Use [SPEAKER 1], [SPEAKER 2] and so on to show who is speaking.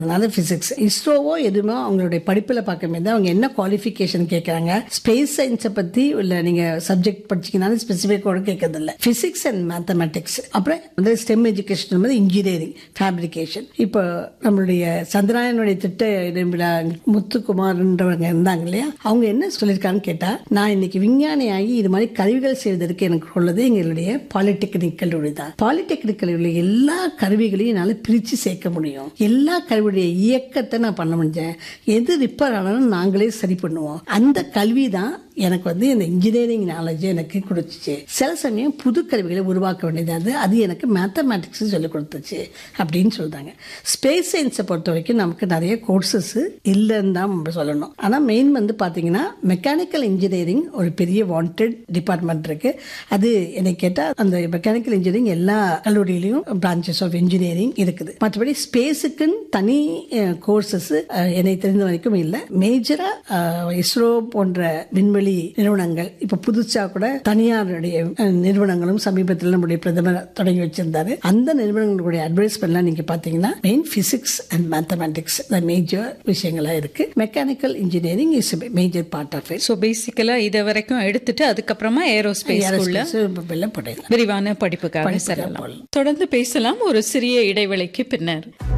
[SPEAKER 1] அதனால பிசிக்ஸ் இஸ்ரோவோ எதுவுமே அவங்களுடைய படிப்புல பார்க்கும்போது அவங்க என்ன குவாலிஃபிகேஷன் கேட்கறாங்க ஸ்பேஸ் சயின்ஸை பத்தி இல்ல நீங்க சப்ஜெக்ட் படிச்சீங்கனாலும் ஸ்பெசிஃபிக்கோட கேட்கறது இல்ல பிசிக்ஸ் அண்ட் மேத்தமெட்டிக்ஸ் அப்புறம் வந்து ஸ்டெம் எஜுகேஷன் வந்து இன்ஜினியரிங் ஃபேப்ரிகேஷன் இப்போ நம்மளுடைய சந்திராயனுடைய திட்ட விழா முத்துக்குமார்ன்றவங்க இருந்தாங்க இல்லையா அவங்க என்ன சொல்லியிருக்காங்கன்னு கேட்டா நான் இன்னைக்கு விஞ்ஞானி ஆகி இது மாதிரி கருவிகள் செய்வதற்கு எனக்கு உள்ளது எங்களுடைய பாலிடெக்னிக் கல்லூரி தான் பாலிடெக்னிக் கல்லூரியில் எல்லா கருவிகளையும் என்னால் பிரித்து சேர்க்க முடியும் எல்லா கருவியுடைய இயக்கத்தை நான் பண்ண முடிஞ்சேன் எது ரிப்பேர் ஆனாலும் நாங்களே சரி பண்ணுவோம் அந்த கல்வி தான் எனக்கு வந்து இந்த இன்ஜினியரிங் நாலேஜ் எனக்கு கொடுத்துச்சு சில சமயம் புது கருவிகளை உருவாக்க வேண்டியது அது எனக்கு மேத்தமேட்டிக்ஸ் சொல்லிக் கொடுத்துச்சு அப்படின்னு சொல்றாங்க ஸ்பேஸ் சயின்ஸை பொறுத்த வரைக்கும் நமக்கு நிறைய கோர்சஸ் இல்லைன்னு தான் நம்ம சொல்லணும் ஆனால் மெயின் வந்து பார்த்தீங்கன்னா மெக்கானிக்கல் இன்ஜினியரிங் ஒரு பெரிய வாண்டட் டிபார்ட்மெண்ட் இருக்கு அது என்னை கேட்டால் அந்த மெக்கானிக்கல் இன்ஜினியரிங் எல்லா கல்லூரியிலையும் பிரான்ச்சஸ் ஆஃப் இன்ஜினியரிங் இருக்குது மற்றபடி ஸ்பேஸுக்குன்னு தனி கோர்சஸ் என்னை தெரிந்த வரைக்கும் இல்லை மேஜரா இஸ்ரோ போன்ற விண்வெளி நிறுவனங்கள் இப்ப புதுசா கூட தனியாருடைய அஹ், நிறுவனங்களும் சமீபத்தில் நம்முடைய பிரதமர் தொடங்கி வச்சிருந்தாரு அந்த நிறுவனங்களுடைய அட்வைஸ்மெண்ட்லாம் நீங்க பாத்தீங்கன்னா main physics and mathematics major விஷயங்களா இருக்கு mechanical engineering is major part of it
[SPEAKER 2] so basically இத வரைக்கும் எடுத்துட்டு அதுக்கப்புறமா ஏரோஸ்பேஸ்க்குள்ள
[SPEAKER 1] போடலாம்
[SPEAKER 2] விரிவான படிப்புக்காக செல்லலாம் தொடர்ந்து பேசலாம் ஒரு சிறிய இடைவேளைக்கு பின்னர்